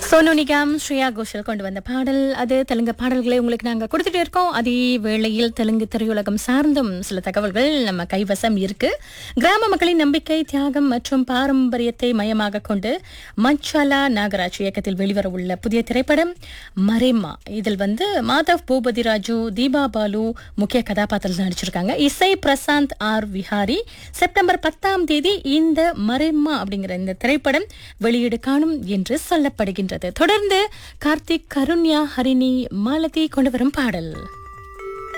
சோனு நிகாம் ஸ்ரேயா கோஷல் கொண்டு வந்த பாடல் அது தெலுங்கு பாடல்களை உங்களுக்கு நாங்க கொடுத்துட்டே இருக்கோம் அதே வேளையில் தெலுங்கு திரையுலகம் சார்ந்தும் சில தகவல்கள் நம்ம கைவசம் இருக்கு கிராம மக்களின் நம்பிக்கை தியாகம் மற்றும் பாரம்பரியத்தை மையமாக கொண்டு மஞ்சாலா நாகராஜ் இயக்கத்தில் வெளிவர உள்ள புதிய திரைப்படம் மரேம்மா இதில் வந்து மாதவ் பூபதி ராஜு தீபா பாலு முக்கிய கதாபாத்திரத்தில் நடிச்சிருக்காங்க இசை பிரசாந்த் ஆர் விஹாரி செப்டம்பர் பத்தாம் தேதி இந்த மரேம்மா அப்படிங்கிற இந்த திரைப்படம் வெளியீடு காணும் என்று சொல்லப்படுகின்றது தொடர்ந்து கார்த்திக் கருண்யா ஹரிணி மாலதி கொண்டு வரும் பாடல்